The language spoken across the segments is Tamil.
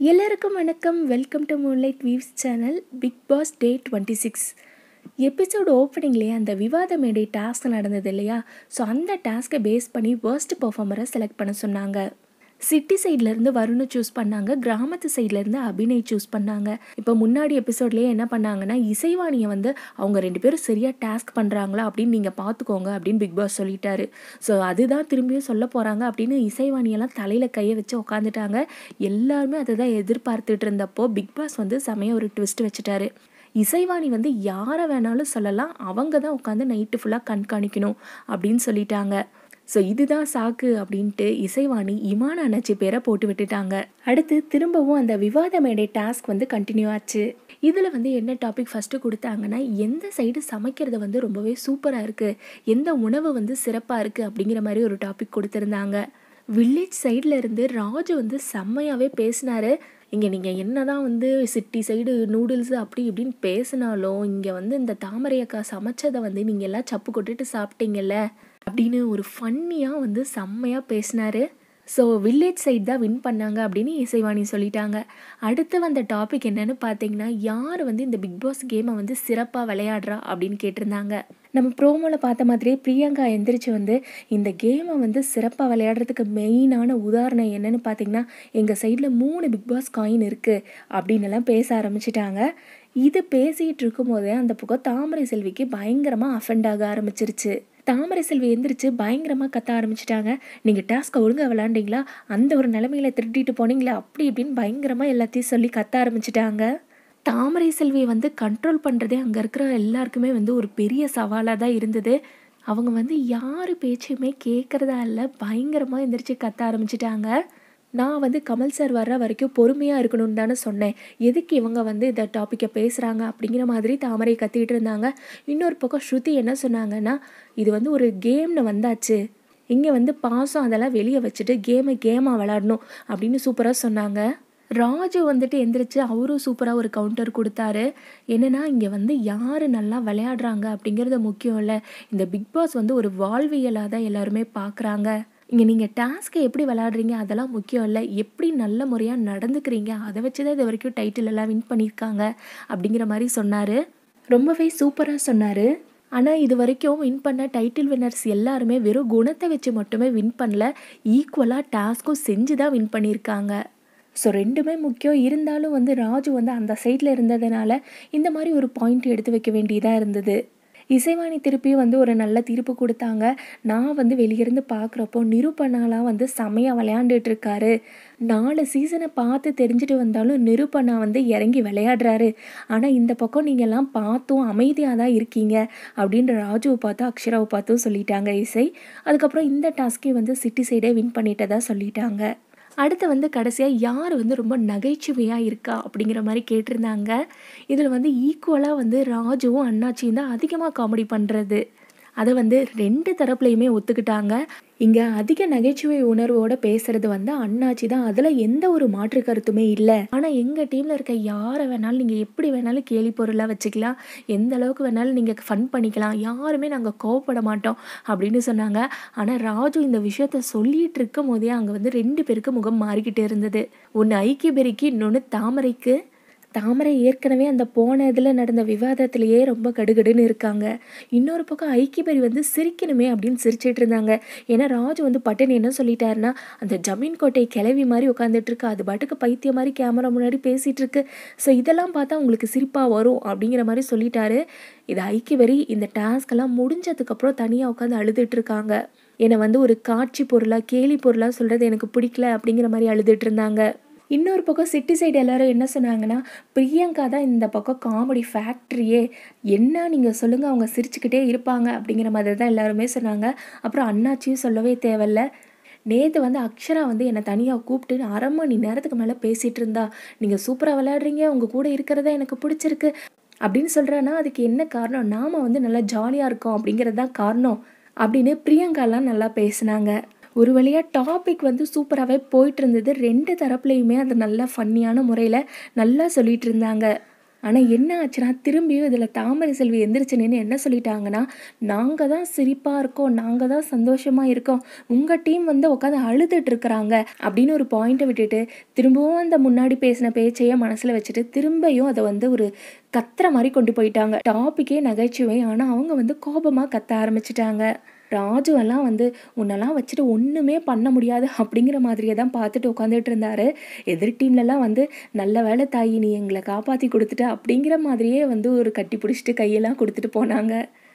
எல்லாருக்கும் வணக்கம் welcome to moonlight waves channel big boss day twenty six episode ஓப்பனிங்லேயே அந்த விவாத மேடை டாஸ்க் நடந்தது இல்லையா ஸோ அந்த டாஸ்க்கை பேஸ் பண்ணி வேர்ஸ்ட் பர்ஃபார்மரை செலக்ட் பண்ண சொன்னாங்க சிட்டி சைட்லேருந்து வருணை சூஸ் பண்ணாங்க கிராமத்து சைட்லேருந்து அபிநய் சூஸ் பண்ணாங்க இப்போ முன்னாடி எபிசோட்லேயே என்ன பண்ணாங்கன்னா இசைவாணியை வந்து அவங்க ரெண்டு பேரும் சரியாக டாஸ்க் பண்ணுறாங்களா அப்படின்னு நீங்கள் பார்த்துக்கோங்க அப்படின்னு பிக் பாஸ் சொல்லிட்டாரு ஸோ அதுதான் திரும்பியும் சொல்ல போகிறாங்க அப்படின்னு இசைவாணியெல்லாம் தலையில் கையை வச்சு உட்காந்துட்டாங்க எல்லாருமே அதை தான் எதிர்பார்த்துட்டு இருந்தப்போ பிக் பாஸ் வந்து செமையாக ஒரு ட்விஸ்ட் வச்சுட்டாரு இசைவாணி வந்து யாரை வேணாலும் சொல்லலாம் அவங்க தான் உட்காந்து நைட்டு ஃபுல்லாக கண்காணிக்கணும் அப்படின்னு சொல்லிட்டாங்க ஸோ இதுதான் சாக்கு அப்படின்ட்டு இசைவாணி இமான அண்ணாச்சி பேரை போட்டு விட்டுட்டாங்க அடுத்து திரும்பவும் அந்த விவாத மேடை டாஸ்க் வந்து கண்டினியூ ஆச்சு இதில் வந்து என்ன டாபிக் ஃபஸ்ட்டு கொடுத்தாங்கன்னா எந்த சைடு சமைக்கிறது வந்து ரொம்பவே சூப்பராக இருக்குது எந்த உணவு வந்து சிறப்பாக இருக்குது அப்படிங்கிற மாதிரி ஒரு டாபிக் கொடுத்துருந்தாங்க வில்லேஜ் சைடில் இருந்து ராஜு வந்து செம்மையாகவே பேசினாரு இங்கே நீங்கள் என்ன தான் வந்து சிட்டி சைடு நூடுல்ஸு அப்படி இப்படின்னு பேசினாலும் இங்கே வந்து இந்த தாமரை அக்கா சமைச்சதை வந்து நீங்கள் எல்லாம் சப்பு கொட்டுட்டு சாப்பிட்டீங்கல்ல அப்படின்னு ஒரு ஃபன்னியாக வந்து செம்மையாக பேசினாரு ஸோ வில்லேஜ் சைட் தான் வின் பண்ணாங்க அப்படின்னு இசைவாணி சொல்லிட்டாங்க அடுத்து வந்த டாபிக் என்னன்னு பார்த்தீங்கன்னா யார் வந்து இந்த பிக் பாஸ் கேமை வந்து சிறப்பாக விளையாடுறா அப்படின்னு கேட்டிருந்தாங்க நம்ம ப்ரோமோவில் பார்த்த மாதிரியே பிரியங்கா எந்திரிச்சு வந்து இந்த கேமை வந்து சிறப்பாக விளையாடுறதுக்கு மெயினான உதாரணம் என்னன்னு பார்த்தீங்கன்னா எங்கள் சைடில் மூணு பிக் பாஸ் காயின் இருக்குது அப்படின்னு எல்லாம் பேச ஆரம்பிச்சிட்டாங்க இது பேசிகிட்டு இருக்கும்போதே அந்த பக்கம் தாமரை செல்விக்கு பயங்கரமாக அஃபெண்ட் ஆக ஆரம்பிச்சிருச்சு தாமரை செல்வி எந்திரிச்சு பயங்கரமாக கத்த ஆரம்பிச்சிட்டாங்க நீங்கள் டாஸ்க்கை ஒழுங்காக விளாண்டிங்களா அந்த ஒரு நிலமையில திருட்டிட்டு போனீங்களா அப்படி இப்படின்னு பயங்கரமாக எல்லாத்தையும் சொல்லி கத்த ஆரம்பிச்சிட்டாங்க தாமரை செல்வியை வந்து கண்ட்ரோல் பண்ணுறதே அங்கே இருக்கிற எல்லாருக்குமே வந்து ஒரு பெரிய சவாலாக தான் இருந்தது அவங்க வந்து யார் பேச்சையுமே கேட்குறதா இல்லை பயங்கரமாக எந்திரிச்சு கத்த ஆரம்பிச்சிட்டாங்க நான் வந்து கமல் சார் வர்ற வரைக்கும் பொறுமையாக இருக்கணும்னு தானே சொன்னேன் எதுக்கு இவங்க வந்து இந்த டாப்பிக்கை பேசுகிறாங்க அப்படிங்கிற மாதிரி தாமரை கத்திக்கிட்டு இருந்தாங்க இன்னொரு பக்கம் ஸ்ருதி என்ன சொன்னாங்கன்னா இது வந்து ஒரு கேம்னு வந்தாச்சு இங்கே வந்து பாசம் அதெல்லாம் வெளியே வச்சுட்டு கேமை கேமாக விளாடணும் அப்படின்னு சூப்பராக சொன்னாங்க ராஜு வந்துட்டு எந்திரிச்சு அவரும் சூப்பராக ஒரு கவுண்டர் கொடுத்தாரு என்னென்னா இங்கே வந்து யார் நல்லா விளையாடுறாங்க அப்படிங்கிறது முக்கியம் இல்லை இந்த பிக் பாஸ் வந்து ஒரு வாழ்வியலாக தான் எல்லாருமே பார்க்குறாங்க இங்கே நீங்கள் டாஸ்க்கை எப்படி விளாடுறீங்க அதெல்லாம் முக்கியம் இல்லை எப்படி நல்ல முறையாக நடந்துக்கிறீங்க அதை வச்சு தான் இது வரைக்கும் டைட்டில் எல்லாம் வின் பண்ணியிருக்காங்க அப்படிங்கிற மாதிரி சொன்னார் ரொம்பவே சூப்பராக சொன்னார் ஆனால் இது வரைக்கும் வின் பண்ண டைட்டில் வின்னர்ஸ் எல்லாருமே வெறும் குணத்தை வச்சு மட்டுமே வின் பண்ணல ஈக்குவலாக டாஸ்க்கும் செஞ்சு தான் வின் பண்ணியிருக்காங்க ஸோ ரெண்டுமே முக்கியம் இருந்தாலும் வந்து ராஜு வந்து அந்த சைடில் இருந்ததுனால இந்த மாதிரி ஒரு பாயிண்ட் எடுத்து வைக்க வேண்டியதாக இருந்தது இசைவாணி திருப்பியும் வந்து ஒரு நல்ல தீர்ப்பு கொடுத்தாங்க நான் வந்து வெளியிருந்து பார்க்குறப்போ நிரூபணாலாம் வந்து செமையாக விளையாண்டுட்டு இருக்காரு நாலு சீசனை பார்த்து தெரிஞ்சுட்டு வந்தாலும் நிரூபணா வந்து இறங்கி விளையாடுறாரு ஆனால் இந்த பக்கம் நீங்கள்லாம் பார்த்தும் அமைதியாக தான் இருக்கீங்க அப்படின்ற ராஜுவை பார்த்து அக்ஷராவை பார்த்தும் சொல்லிட்டாங்க இசை அதுக்கப்புறம் இந்த டாஸ்க்கையும் வந்து சிட்டி சைடே வின் பண்ணிட்டதா சொல்லிட்டாங்க அடுத்து வந்து கடைசியாக யார் வந்து ரொம்ப நகைச்சுவையாக இருக்கா அப்படிங்கிற மாதிரி கேட்டிருந்தாங்க இதில் வந்து ஈக்குவலாக வந்து ராஜுவும் அண்ணாச்சியும் தான் அதிகமாக காமெடி பண்ணுறது அதை வந்து ரெண்டு தரப்புலையுமே ஒத்துக்கிட்டாங்க இங்கே அதிக நகைச்சுவை உணர்வோட பேசுறது வந்து அண்ணாச்சி தான் அதில் எந்த ஒரு மாற்று கருத்துமே இல்லை ஆனால் எங்கள் டீமில் இருக்க யாரை வேணாலும் நீங்கள் எப்படி வேணாலும் கேலி பொருளாக வச்சுக்கலாம் எந்த அளவுக்கு வேணாலும் நீங்கள் ஃபன் பண்ணிக்கலாம் யாருமே நாங்கள் கோவப்பட மாட்டோம் அப்படின்னு சொன்னாங்க ஆனால் ராஜு இந்த விஷயத்த சொல்லிட்டு இருக்கும் போதே அங்கே வந்து ரெண்டு பேருக்கு முகம் மாறிக்கிட்டே இருந்தது ஒன்று ஐக்கிய பெருக்கி இன்னொன்று தாமரைக்கு தாமரை ஏற்கனவே அந்த போன இதில் நடந்த விவாதத்திலேயே ரொம்ப கடுகடுன்னு இருக்காங்க இன்னொரு பக்கம் ஐக்கியபெரி வந்து சிரிக்கணுமே அப்படின்னு சிரிச்சிட்டு இருந்தாங்க ஏன்னா ராஜு வந்து பட்டன் என்ன சொல்லிட்டாருன்னா அந்த ஜமீன் கோட்டை கிளவி மாதிரி உட்காந்துட்டு இருக்கு அது பாட்டுக்கு பைத்திய மாதிரி கேமரா முன்னாடி பேசிகிட்டு இருக்கு ஸோ இதெல்லாம் பார்த்தா உங்களுக்கு சிரிப்பாக வரும் அப்படிங்கிற மாதிரி சொல்லிட்டாரு இது ஐக்கியபெரி இந்த டாஸ்க்கெல்லாம் முடிஞ்சதுக்கப்புறம் தனியாக உட்காந்து அழுதுட்டு இருக்காங்க என்னை வந்து ஒரு காட்சி பொருளாக கேலி பொருளாக சொல்கிறது எனக்கு பிடிக்கல அப்படிங்கிற மாதிரி அழுதுட்டு இருந்தாங்க இன்னொரு பக்கம் சிட்டி சைடு எல்லாரும் என்ன சொன்னாங்கன்னா பிரியங்கா தான் இந்த பக்கம் காமெடி ஃபேக்ட்ரியே என்ன நீங்கள் சொல்லுங்கள் அவங்க சிரிச்சுக்கிட்டே இருப்பாங்க அப்படிங்கிற மாதிரி தான் எல்லாருமே சொன்னாங்க அப்புறம் அண்ணாச்சியும் சொல்லவே தேவையில்ல நேற்று வந்து அக்ஷரா வந்து என்னை தனியாக கூப்பிட்டு அரை மணி நேரத்துக்கு மேலே பேசிகிட்டு இருந்தா நீங்கள் சூப்பராக விளையாடுறீங்க உங்கள் கூட இருக்கிறதா எனக்கு பிடிச்சிருக்கு அப்படின்னு சொல்கிறேன்னா அதுக்கு என்ன காரணம் நாம் வந்து நல்லா ஜாலியாக இருக்கோம் அப்படிங்கிறது தான் காரணம் அப்படின்னு பிரியங்காலாம் நல்லா பேசினாங்க ஒரு வழியாக டாபிக் வந்து சூப்பராகவே போயிட்டு இருந்தது ரெண்டு தரப்புலையுமே அது நல்லா ஃபன்னியான முறையில் நல்லா சொல்லிட்டு இருந்தாங்க ஆனால் என்ன ஆச்சுன்னா திரும்பியும் இதில் தாமரை செல்வி எந்திரிச்சு நின்று என்ன சொல்லிட்டாங்கன்னா நாங்கள் தான் சிரிப்பாக இருக்கோம் நாங்கள் தான் சந்தோஷமாக இருக்கோம் உங்கள் டீம் வந்து உட்காந்து அழுதுட்டு இருக்கிறாங்க அப்படின்னு ஒரு பாயிண்ட்டை விட்டுட்டு திரும்பவும் அந்த முன்னாடி பேசின பேச்சையே மனசில் வச்சுட்டு திரும்பியும் அதை வந்து ஒரு கத்துற மாதிரி கொண்டு போயிட்டாங்க டாப்பிக்கே நகைச்சுவை ஆனால் அவங்க வந்து கோபமாக கத்த ஆரம்பிச்சிட்டாங்க ராஜுவெல்லாம் வந்து உன்னெல்லாம் வச்சுட்டு ஒன்றுமே பண்ண முடியாது அப்படிங்கிற மாதிரியே தான் பார்த்துட்டு உட்காந்துட்டு இருந்தாரு எதிர் டீம்லலாம் வந்து நல்ல வேலை தாயி நீ எங்களை காப்பாற்றி கொடுத்துட்ட அப்படிங்கிற மாதிரியே வந்து ஒரு கட்டி பிடிச்சிட்டு கையெல்லாம் கொடுத்துட்டு போனாங்க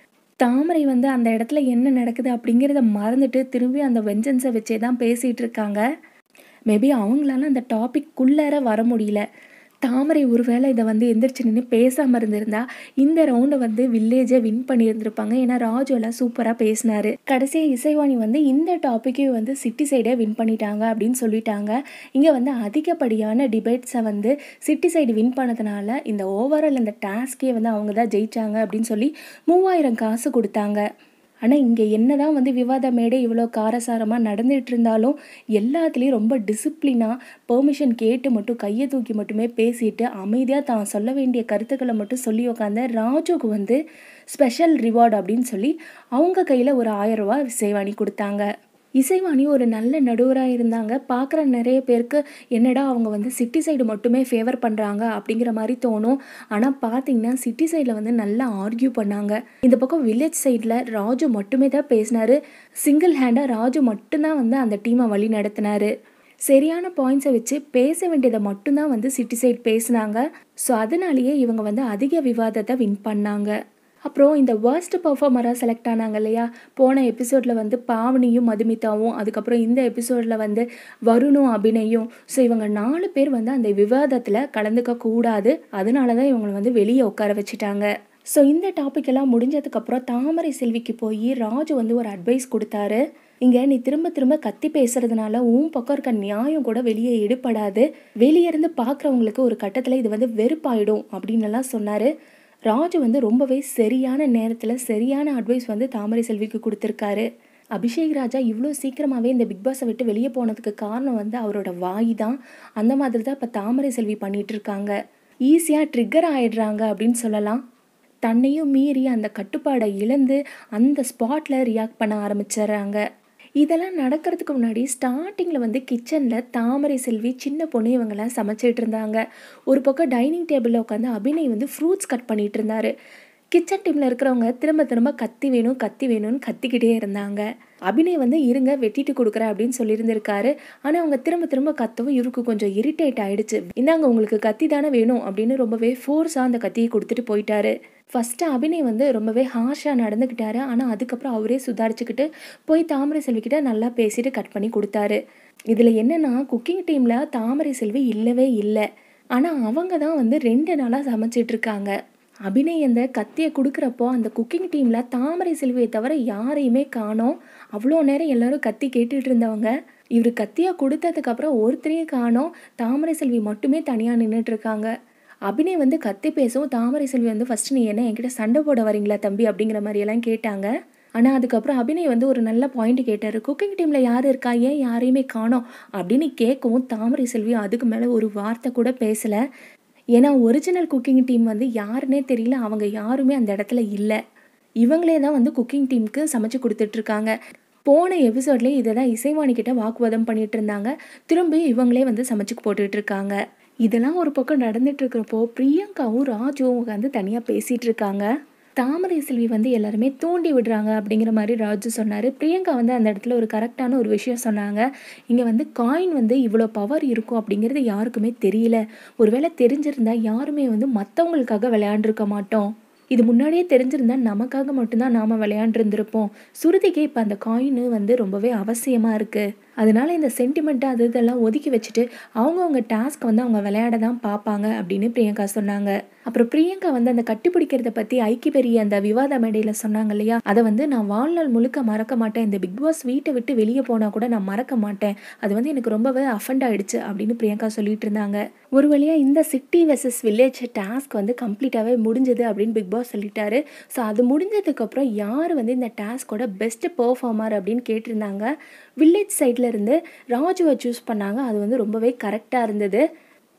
தாமரை வந்து அந்த இடத்துல என்ன நடக்குது அப்படிங்கிறத மறந்துட்டு திரும்பி அந்த வெஞ்சன்ஸை வச்சே தான் பேசிகிட்டு இருக்காங்க மேபி அவங்களால அந்த டாபிக் வர முடியல தாமரை ஒருவேளை இதை வந்து எந்திரிச்சு நின்று பேசாமல் இருந்திருந்தா இந்த ரவுண்டை வந்து வில்லேஜை வின் பண்ணியிருந்திருப்பாங்க ஏன்னா ராஜு எல்லாம் சூப்பராக பேசினாரு கடைசியாக இசைவாணி வந்து இந்த டாப்பிக்கே வந்து சிட்டி சைடே வின் பண்ணிட்டாங்க அப்படின்னு சொல்லிட்டாங்க இங்கே வந்து அதிகப்படியான டிபேட்ஸை வந்து சிட்டி சைடு வின் பண்ணதுனால இந்த ஓவரால் இந்த டாஸ்கே வந்து அவங்க தான் ஜெயிச்சாங்க அப்படின்னு சொல்லி மூவாயிரம் காசு கொடுத்தாங்க ஆனால் இங்கே என்ன தான் வந்து விவாத மேடை இவ்வளோ காரசாரமாக நடந்துகிட்டு இருந்தாலும் எல்லாத்துலேயும் ரொம்ப டிசிப்ளினாக பெர்மிஷன் கேட்டு மட்டும் கையை தூக்கி மட்டுமே பேசிட்டு அமைதியாக தான் சொல்ல வேண்டிய கருத்துக்களை மட்டும் சொல்லி உட்காந்த ராஜுக்கு வந்து ஸ்பெஷல் ரிவார்டு அப்படின்னு சொல்லி அவங்க கையில் ஒரு ஆயிரம் ரூபா சேவாணி கொடுத்தாங்க இசைவாணி ஒரு நல்ல நடுவராக இருந்தாங்க பார்க்குற நிறைய பேருக்கு என்னடா அவங்க வந்து சிட்டி சைடு மட்டுமே ஃபேவர் பண்ணுறாங்க அப்படிங்கிற மாதிரி தோணும் ஆனால் பார்த்தீங்கன்னா சிட்டி சைடில் வந்து நல்லா ஆர்கியூ பண்ணாங்க இந்த பக்கம் வில்லேஜ் சைடில் ராஜு மட்டுமே தான் பேசினாரு சிங்கிள் ஹேண்டாக ராஜு மட்டும்தான் வந்து அந்த டீமை வழி நடத்தினாரு சரியான பாயிண்ட்ஸை வச்சு பேச வேண்டியதை மட்டும்தான் வந்து சிட்டி சைட் பேசினாங்க ஸோ அதனாலேயே இவங்க வந்து அதிக விவாதத்தை வின் பண்ணாங்க அப்புறம் இந்த வேர்ஸ்ட் பர்ஃபார்மராக செலக்ட் ஆனாங்க இல்லையா போன எபிசோடில் வந்து பாவனியும் மதுமிதாவும் அதுக்கப்புறம் இந்த எபிசோடில் வந்து வருணும் அபிநயும் ஸோ இவங்க நாலு பேர் வந்து அந்த விவாதத்தில் கலந்துக்க கூடாது அதனால தான் இவங்களை வந்து வெளியே உட்கார வச்சுட்டாங்க ஸோ இந்த டாபிக் எல்லாம் முடிஞ்சதுக்கப்புறம் தாமரை செல்விக்கு போய் ராஜு வந்து ஒரு அட்வைஸ் கொடுத்தாரு இங்கே நீ திரும்ப திரும்ப கத்தி பேசுறதுனால உன் பக்கம் இருக்க நியாயம் கூட வெளியே எடுப்படாது வெளியே இருந்து பார்க்குறவங்களுக்கு ஒரு கட்டத்தில் இது வந்து வெறுப்பாயிடும் அப்படின்னு எல்லாம் சொன்னார் ராஜு வந்து ரொம்பவே சரியான நேரத்தில் சரியான அட்வைஸ் வந்து தாமரை செல்விக்கு கொடுத்துருக்காரு அபிஷேக் ராஜா இவ்வளோ சீக்கிரமாகவே இந்த பிக் பாஸை விட்டு வெளியே போனதுக்கு காரணம் வந்து அவரோட வாய் தான் அந்த மாதிரி தான் இப்போ தாமரை செல்வி பண்ணிட்டு இருக்காங்க ஈஸியாக ட்ரிக்கர் ஆயிடுறாங்க அப்படின்னு சொல்லலாம் தன்னையும் மீறி அந்த கட்டுப்பாடை இழந்து அந்த ஸ்பாட்டில் ரியாக்ட் பண்ண ஆரம்பிச்சிடுறாங்க இதெல்லாம் நடக்கிறதுக்கு முன்னாடி ஸ்டார்டிங்கில் வந்து கிச்சனில் தாமரை செல்வி சின்ன பொண்ணு இவங்கெல்லாம் சமைச்சிட்டு இருந்தாங்க ஒரு பக்கம் டைனிங் டேபிளில் உட்காந்து அபிநய் வந்து ஃப்ரூட்ஸ் கட் பண்ணிட்டு இருந்தாரு கிச்சன் டீமில் இருக்கிறவங்க திரும்ப திரும்ப கத்தி வேணும் கத்தி வேணும்னு கத்திக்கிட்டே இருந்தாங்க அபிநய் வந்து இருங்க வெட்டிட்டு கொடுக்குறேன் அப்படின்னு சொல்லியிருந்திருக்காரு ஆனால் அவங்க திரும்ப திரும்ப கத்தவும் இவருக்கு கொஞ்சம் இரிட்டேட் ஆயிடுச்சு இந்தாங்க உங்களுக்கு கத்தி தானே வேணும் அப்படின்னு ரொம்பவே ஃபோர்ஸாக அந்த கத்தியை கொடுத்துட்டு போயிட்டாரு ஃபஸ்ட்டு அபிநய் வந்து ரொம்பவே ஹார்ஷாக நடந்துக்கிட்டாரு ஆனால் அதுக்கப்புறம் அவரே சுதாரிச்சுக்கிட்டு போய் தாமரை செல்விக்கிட்ட நல்லா பேசிட்டு கட் பண்ணி கொடுத்தாரு இதில் என்னென்னா குக்கிங் டீமில் தாமரை செல்வி இல்லவே இல்லை ஆனால் அவங்க தான் வந்து ரெண்டு நாளாக சமைச்சிட்டு இருக்காங்க அபிநய் அந்த கத்தியை கொடுக்குறப்போ அந்த குக்கிங் டீமில் தாமரை செல்வியை தவிர யாரையுமே காணோம் அவ்வளோ நேரம் எல்லாரும் கத்தி கேட்டுட்டு இருந்தவங்க இவர் கத்தியாக கொடுத்ததுக்கப்புறம் ஒருத்தரையும் காணோம் தாமரை செல்வி மட்டுமே தனியாக நின்றுட்டு இருக்காங்க அபிநய் வந்து கத்தி பேசவும் தாமரை செல்வி வந்து ஃபஸ்ட்டு நீ என்ன என்கிட்ட சண்டை போட வரீங்களா தம்பி அப்படிங்கிற மாதிரியெல்லாம் கேட்டாங்க ஆனால் அதுக்கப்புறம் அபிநய் வந்து ஒரு நல்ல பாயிண்ட் கேட்டார் குக்கிங் டீமில் யார் இருக்கா ஏன் யாரையுமே காணோம் அப்படின்னு கேட்கவும் தாமரை செல்வி அதுக்கு மேலே ஒரு வார்த்தை கூட பேசலை ஏன்னா ஒரிஜினல் குக்கிங் டீம் வந்து யாருன்னே தெரியல அவங்க யாருமே அந்த இடத்துல இல்லை இவங்களே தான் வந்து குக்கிங் டீமுக்கு சமைச்சு கொடுத்துட்ருக்காங்க போன எபிசோட்லேயே இதை தான் இசைவாணி கிட்ட வாக்குவாதம் பண்ணிட்டு இருந்தாங்க திரும்பி இவங்களே வந்து சமைச்சு போட்டுட்டு இருக்காங்க இதெல்லாம் ஒரு பக்கம் நடந்துட்டு இருக்கிறப்போ பிரியங்காவும் ராஜுவும் உட்காந்து தனியாக பேசிகிட்டு இருக்காங்க தாமரை செல்வி வந்து எல்லாருமே தூண்டி விடுறாங்க அப்படிங்கிற மாதிரி ராஜு சொன்னார் பிரியங்கா வந்து அந்த இடத்துல ஒரு கரெக்டான ஒரு விஷயம் சொன்னாங்க இங்கே வந்து காயின் வந்து இவ்வளோ பவர் இருக்கும் அப்படிங்கிறது யாருக்குமே தெரியல ஒருவேளை தெரிஞ்சிருந்தா யாருமே வந்து மற்றவங்களுக்காக விளையாண்டுருக்க மாட்டோம் இது முன்னாடியே தெரிஞ்சிருந்தா நமக்காக மட்டும்தான் நாம் விளையாண்டுருந்துருப்போம் சுருதிக்கு இப்போ அந்த காயின் வந்து ரொம்பவே அவசியமாக இருக்குது அதனால இந்த சென்டிமெண்ட்டு அது இதெல்லாம் ஒதுக்கி வச்சுட்டு அவங்கவுங்க டாஸ்க் வந்து அவங்க விளையாட தான் பார்ப்பாங்க அப்படின்னு பிரியங்கா சொன்னாங்க அப்புறம் பிரியங்கா வந்து அந்த கட்டிப்பிடிக்கிறத பற்றி ஐக்கிய அந்த விவாத மேடையில் சொன்னாங்க இல்லையா அதை வந்து நான் வாழ்நாள் முழுக்க மறக்க மாட்டேன் இந்த பிக் பாஸ் வீட்டை விட்டு வெளியே போனால் கூட நான் மறக்க மாட்டேன் அது வந்து எனக்கு ரொம்பவே அஃபண்ட் ஆயிடுச்சு அப்படின்னு பிரியங்கா சொல்லிட்டு இருந்தாங்க ஒரு வழியாக இந்த சிட்டி வெர்சஸ் வில்லேஜ் டாஸ்க் வந்து கம்ப்ளீட்டாகவே முடிஞ்சது அப்படின்னு பிக் பாஸ் சொல்லிட்டாரு ஸோ அது முடிஞ்சதுக்கப்புறம் யார் வந்து இந்த டாஸ்கோட பெஸ்ட் பெர்ஃபார்மர் அப்படின்னு கேட்டிருந்தாங்க வில்லேஜ் சைடில் இருந்து ராஜுவை சூஸ் பண்ணாங்க அது வந்து ரொம்பவே கரெக்டாக இருந்தது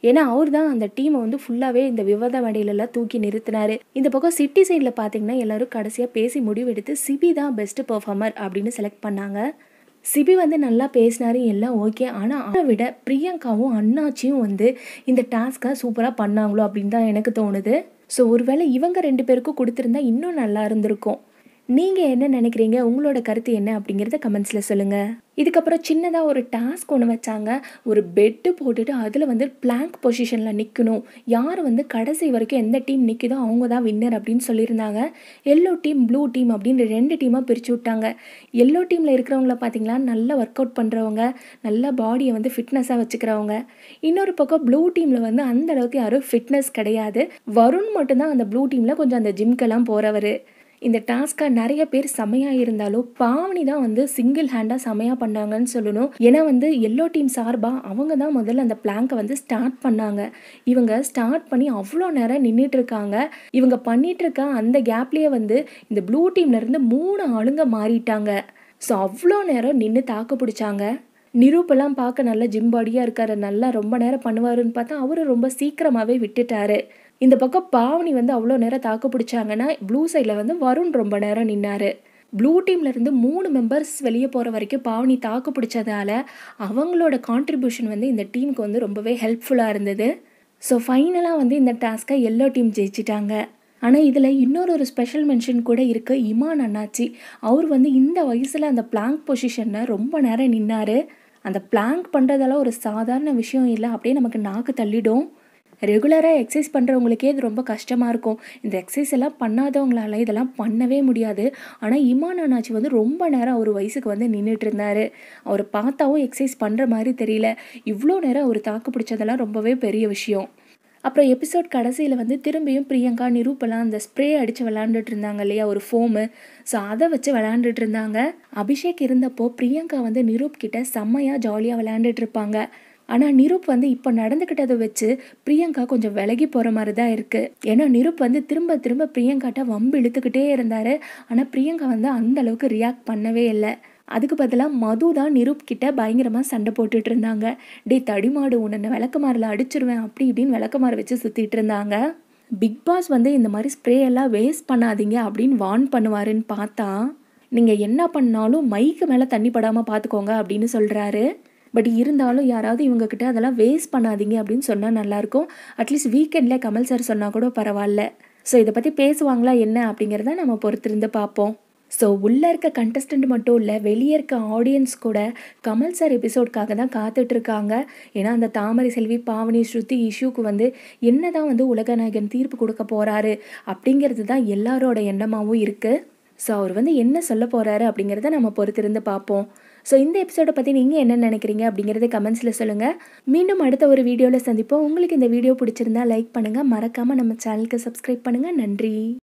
ஏன்னா அவர் தான் அந்த டீமை வந்து ஃபுல்லாகவே இந்த விவாத மேடையிலலாம் தூக்கி நிறுத்தினாரு இந்த பக்கம் சிட்டி சைடில் பார்த்தீங்கன்னா எல்லாரும் கடைசியாக பேசி முடிவெடுத்து சிபி தான் பெஸ்ட் பெர்ஃபார்மர் அப்படின்னு செலக்ட் பண்ணாங்க சிபி வந்து நல்லா பேசினாரு எல்லாம் ஓகே ஆனால் அதை விட பிரியங்காவும் அண்ணாச்சியும் வந்து இந்த டாஸ்க்கை சூப்பராக பண்ணாங்களோ அப்படின்னு தான் எனக்கு தோணுது ஸோ ஒருவேளை இவங்க ரெண்டு பேருக்கும் கொடுத்துருந்தா இன்னும் நல்லா இருந்திருக்கும் நீங்கள் என்ன நினைக்கிறீங்க உங்களோட கருத்து என்ன அப்படிங்கிறத கமெண்ட்ஸில் சொல்லுங்கள் இதுக்கப்புறம் சின்னதாக ஒரு டாஸ்க் ஒன்று வச்சாங்க ஒரு பெட்டு போட்டுட்டு அதில் வந்து பிளாங்க் பொசிஷனில் நிற்கணும் யார் வந்து கடைசி வரைக்கும் எந்த டீம் நிற்குதோ அவங்க தான் வின்னர் அப்படின்னு சொல்லியிருந்தாங்க எல்லோ டீம் ப்ளூ டீம் அப்படின்னு ரெண்டு டீமாக பிரித்து விட்டாங்க எல்லோ டீமில் இருக்கிறவங்கள பார்த்தீங்களா நல்லா ஒர்க் அவுட் பண்ணுறவங்க நல்ல பாடியை வந்து ஃபிட்னஸாக வச்சுக்கிறவங்க இன்னொரு பக்கம் ப்ளூ டீமில் வந்து அந்த அளவுக்கு யாரும் ஃபிட்னஸ் கிடையாது வருண் மட்டும்தான் அந்த ப்ளூ டீமில் கொஞ்சம் அந்த ஜிம்க்கெல்லாம் போகிறவர் இந்த டாஸ்க்காக நிறைய பேர் செமையாக இருந்தாலும் பாவனி தான் வந்து சிங்கிள் ஹேண்டாக செமையாக பண்ணாங்கன்னு சொல்லணும் ஏன்னா வந்து எல்லோ டீம் சார்பாக அவங்க தான் முதல்ல அந்த பிளாங்கை வந்து ஸ்டார்ட் பண்ணாங்க இவங்க ஸ்டார்ட் பண்ணி அவ்வளோ நேரம் நின்றுட்டு இருக்காங்க இவங்க பண்ணிட்டு இருக்க அந்த கேப்லேயே வந்து இந்த ப்ளூ டீம்லேருந்து மூணு ஆளுங்க மாறிட்டாங்க ஸோ அவ்வளோ நேரம் நின்று தாக்கு பிடிச்சாங்க நிரூப்பெல்லாம் பார்க்க நல்ல ஜிம் பாடியாக இருக்காரு நல்லா ரொம்ப நேரம் பண்ணுவாருன்னு பார்த்தா அவரு ரொம்ப சீக்கிரமாகவே விட்டுட்டாரு இந்த பக்கம் பாவனி வந்து அவ்வளோ நேரம் தாக்கு பிடிச்சாங்கன்னா ப்ளூ சைடில் வந்து வருண் ரொம்ப நேரம் நின்னாரு ப்ளூ டீம்லேருந்து மூணு மெம்பர்ஸ் வெளியே போகிற வரைக்கும் பாவனி தாக்கு பிடிச்சதால அவங்களோட கான்ட்ரிபியூஷன் வந்து இந்த டீமுக்கு வந்து ரொம்பவே ஹெல்ப்ஃபுல்லாக இருந்தது ஸோ ஃபைனலாக வந்து இந்த டாஸ்க்கை எல்லோ டீம் ஜெயிச்சிட்டாங்க ஆனால் இதில் இன்னொரு ஒரு ஸ்பெஷல் மென்ஷன் கூட இருக்குது இமான் அண்ணாச்சி அவர் வந்து இந்த வயசில் அந்த பிளாங்க் பொசிஷனில் ரொம்ப நேரம் நின்னார் அந்த பிளாங்க் பண்ணுறதெல்லாம் ஒரு சாதாரண விஷயம் இல்லை அப்படியே நமக்கு நாக்கு தள்ளிடும் ரெகுலராக எக்ஸசைஸ் பண்ணுறவங்களுக்கே இது ரொம்ப கஷ்டமாக இருக்கும் இந்த எக்ஸசைஸ் எல்லாம் பண்ணாதவங்களால இதெல்லாம் பண்ணவே முடியாது ஆனால் இமான் அண்ணாச்சி வந்து ரொம்ப நேரம் அவர் வயசுக்கு வந்து நின்றுட்டு இருந்தார் அவர் பார்த்தாவும் எக்ஸசைஸ் பண்ணுற மாதிரி தெரியல இவ்வளோ நேரம் அவர் தாக்கு பிடிச்சதெல்லாம் ரொம்பவே பெரிய விஷயம் அப்புறம் எபிசோட் கடைசியில் வந்து திரும்பியும் பிரியங்கா நிரூப்பெல்லாம் அந்த ஸ்ப்ரே அடித்து விளாண்டுட்டு இருந்தாங்க இல்லையா ஒரு ஃபோமு ஸோ அதை வச்சு விளாண்டுட்டு இருந்தாங்க அபிஷேக் இருந்தப்போ பிரியங்கா வந்து நிரூப் கிட்ட செம்மையாக ஜாலியாக விளையாண்டுட்டு இருப்பாங்க ஆனால் நிரூப் வந்து இப்போ நடந்துக்கிட்டதை வச்சு பிரியங்கா கொஞ்சம் விலகி போகிற மாதிரி தான் இருக்குது ஏன்னா நிரூப் வந்து திரும்ப திரும்ப பிரியங்காட்ட வம்பு இழுத்துக்கிட்டே இருந்தார் ஆனால் பிரியங்கா வந்து அந்த அளவுக்கு ரியாக்ட் பண்ணவே இல்லை அதுக்கு பதிலாக மது தான் நிரூப் கிட்ட பயங்கரமாக சண்டை போட்டுட்டு இருந்தாங்க டே தடிமாடு உன்னை விளக்கமாரில் அடிச்சிருவேன் அப்படி இப்படின்னு விளக்கமாறு வச்சு சுற்றிட்டு இருந்தாங்க பிக் பாஸ் வந்து இந்த மாதிரி ஸ்ப்ரே எல்லாம் வேஸ்ட் பண்ணாதீங்க அப்படின்னு வார்ன் பண்ணுவாருன்னு பார்த்தா நீங்கள் என்ன பண்ணாலும் மைக்கு மேலே தண்ணி படாமல் பார்த்துக்கோங்க அப்படின்னு சொல்கிறாரு பட் இருந்தாலும் யாராவது இவங்கக்கிட்ட அதெல்லாம் வேஸ்ட் பண்ணாதீங்க அப்படின்னு சொன்னால் நல்லாயிருக்கும் அட்லீஸ்ட் வீக்கெண்டில் கமல் சார் சொன்னால் கூட பரவாயில்ல ஸோ இதை பற்றி பேசுவாங்களா என்ன அப்படிங்கிறத நம்ம பொறுத்திருந்து பார்ப்போம் ஸோ உள்ளே இருக்க கண்டஸ்டன்ட் மட்டும் இல்லை வெளியே இருக்க ஆடியன்ஸ் கூட கமல் சார் எபிசோட்காக தான் காத்துட்ருக்காங்க ஏன்னா அந்த தாமரை செல்வி பாவனி ஸ்ருதி இஷ்யூக்கு வந்து என்ன தான் வந்து உலகநாயகன் தீர்ப்பு கொடுக்க போகிறாரு அப்படிங்கிறது தான் எல்லாரோட எண்ணமாகவும் இருக்குது ஸோ அவர் வந்து என்ன சொல்ல போகிறாரு அப்படிங்கிறத நம்ம பொறுத்திருந்து பார்ப்போம் ஸோ இந்த எபிசோடை பற்றி நீங்கள் என்ன நினைக்கிறீங்க அப்படிங்கிறத கமெண்ட்ஸில் சொல்லுங்கள் மீண்டும் அடுத்த ஒரு வீடியோவில் சந்திப்போம் உங்களுக்கு இந்த வீடியோ பிடிச்சிருந்தா லைக் பண்ணுங்கள் மறக்காமல் நம்ம சேனலுக்கு சப்ஸ்கிரைப் பண்ணுங்கள் நன்றி